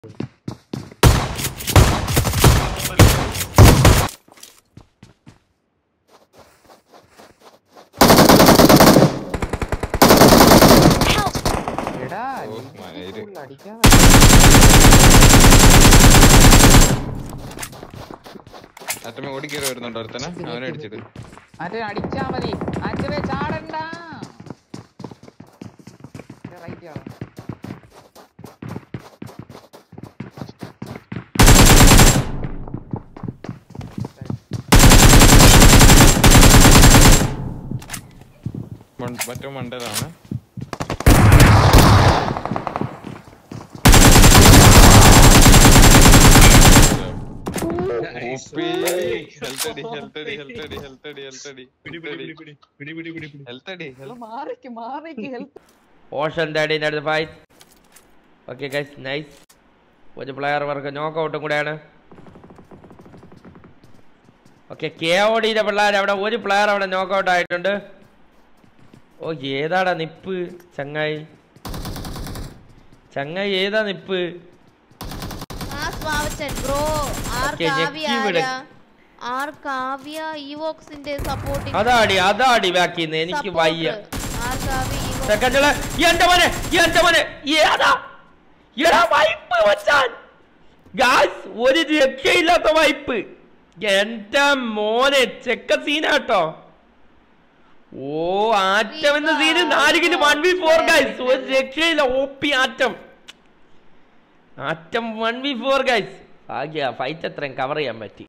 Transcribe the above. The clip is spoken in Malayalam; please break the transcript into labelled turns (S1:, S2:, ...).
S1: എടാ
S2: ഓ,
S1: നീ
S2: മയില്.
S1: full അടിക്കാൻ
S2: അറ്റമ ഓടിക്കേറി വരുന്നുണ്ടോ ഒരുത്തനെ അവനെ അടിച്ചിട്ട്
S1: മറ്റേ അടിച്ചാ മതി അച്ഛനെ ചാടണ്ട റൈറ്റ് ആണോ
S2: മൺ- മറ്റേ മണ്ടലാണ് ഓപ്പി. Health അടി, health അടി, health അടി, health അടി, health അടി,
S3: പിടി
S2: health
S3: പിടി
S2: അടി.
S3: പിടി പിടി പിടി പിടി പിടി
S2: Health അടി, health.
S1: മാറിക്ക് മാറിക്ക് ഹെൽത്ത്
S4: ഓഷൻ ഡാഡിൻ്റെ അടുത്ത് ഫൈറ്റ് ഓക്കെ ഗൈസ് നൈസ് ഒരു പ്ലെയർ വർക്ക് നോക്ക് ഔട്ടും കൂടെയാണ് ഓക്കെ കെ ഒടിയുടെ പിള്ളേർ അവിടെ ഒരു പ്ലെയർ അവിടെ നോക്ക് ഔട്ട് ആയിട്ടുണ്ട് ഓ ഏതാടാ നിപ്പ് ചങ്ങായി ചങ്ങായി ഏതാ നിപ്പ്
S5: ആ സ്വാവച്ചൻ ബ്രോ ആർ
S4: Okay,
S5: കാവ്യ
S4: ഞെക്കി വിട്.
S5: ആരാ? ആർ കാവ്യ ഇവോക്സിന്റെ സപ്പോർട്ടിംഗ്
S4: അതാടി അതാടി ബാക്കിന്ന് എനിക്ക് വയ്യ
S5: ആർ കാവ്യ ഇവോക്സ്
S4: സെക്കൻഡില് എന്റെ മോനെ എന്റെ മോനെ ഏതാ എടാ വൈപ്പ് വച്ചാൻ ഗാസ് ഒരു രക്ഷയില്ലാത്ത വൈപ്പ് എന്റെ മോനെ ചെക്ക സീനാട്ടോ ഓ ആറ്റം എന്ന സീന് നാലുകിന് വൺ വി ഫോർ ഗൈസ് ഒരു രക്ഷയില്ല O P atom atom one V four guys ഭാഗ്യ ഫൈറ്റ് എത്രയും കവർ ചെയ്യാൻ പറ്റി